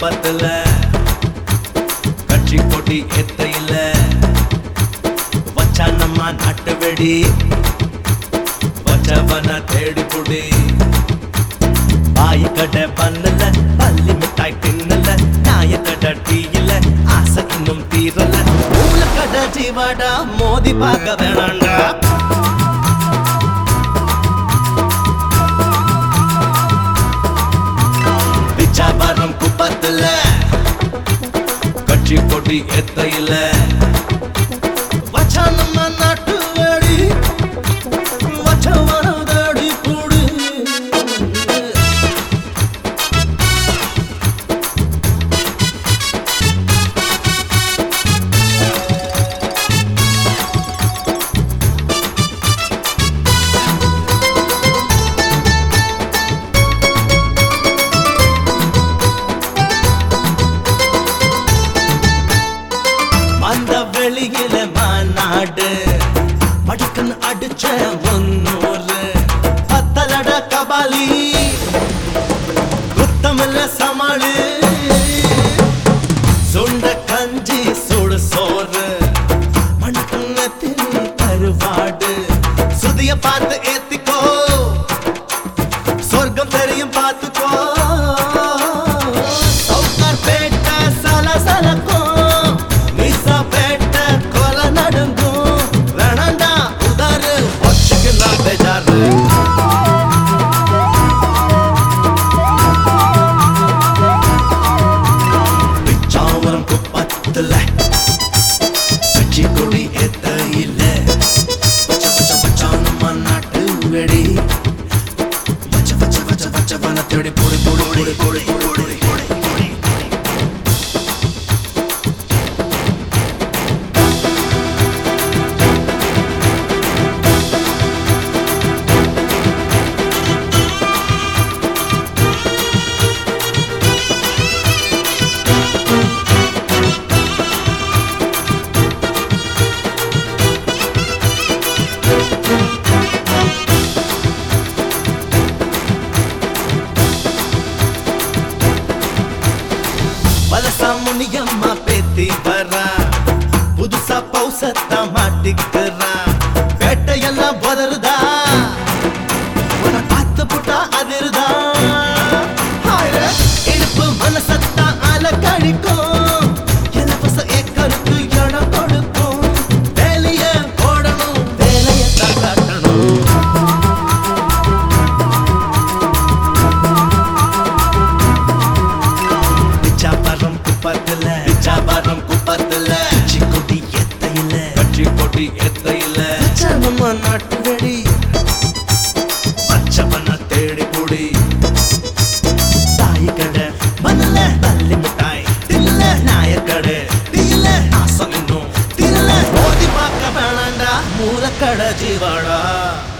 குப்பத்துல கட்சி கொடி எத்தையில வச்சா நம்ம நாட்டு வெடி வச்சவன தேடி புடி பாய் கடை பண்ணல பள்ளி மிட்டாய் தின்னல நாய கடை டீயில ஆசை இன்னும் தீரல மூல கடை ஜீவாடா மோதி பார்க்க வேணாண்டா பிச்சாபாரம் குப்பத்துல கட்சி கொடி எத்தையில வச்சா நம்ம நாட்டு வேடி வச்ச வரதடி கூடு அந்த வெளியில மாநாடு படுக்கன் அடிச்ச ஒன்னூறு பத்தலட கபாலி குத்தமில்ல சமாளு சுண்ட கஞ்சி சுடு சோறு மண்குன்னத்தில் கருவாடு சுதிய பார்த்து ஏத்திக்கோ சொர்க்கம் தெரியும் பார்த்துக்கோ சவுக்கார் பேட்ட சல சலக்கும் மிசா பேட்ட கொல நடுங்கும் வேணாண்டா உதாரு வச்சுக்கலாம் பேஜாரு பிச்சாவரம் குப்பத்துல கட்சி கொடி ஏத்த இல்ல பச்ச பச்ச பச்சா நம்ம நாட்டு வெடி வச்ச வச்ச வச்ச வச்ச வன தேடி போடி போடி போடி போடி போடி போடி போடி வலசா முனியம்மா பேத்தி வரா புதுசா பௌசத்தா மாட்டிக்கிறா வேட்டையெல்லாம் பதறுதா உன்னை பார்த்து புட்டா அதிருதா ஹாய்ரே, இடுப்பு மனசத்தா அல கழிக்கும் இலவச ஏக்கருக்கு இடம் கொடுக்கும் வேலைய போடணும் வேலையத்தான் காட்டணும் பிச்சாபாரம் குப்பத்துல பிச்சாபாரம் குப்பத்துல கட்சி கொடி எத்தையில கட்சி கொடி எத்தையில நம்ம நாட்டு வெடி பச்சவன தேடி புடி தாய் கடை மணல தள்ளி மிட்டாய் தில்ல நாய கடை டீல ஆசம் இன்னும் தில்ல ஓதி பார்க்க வேணாண்டா மூல கடை ஜீவாடா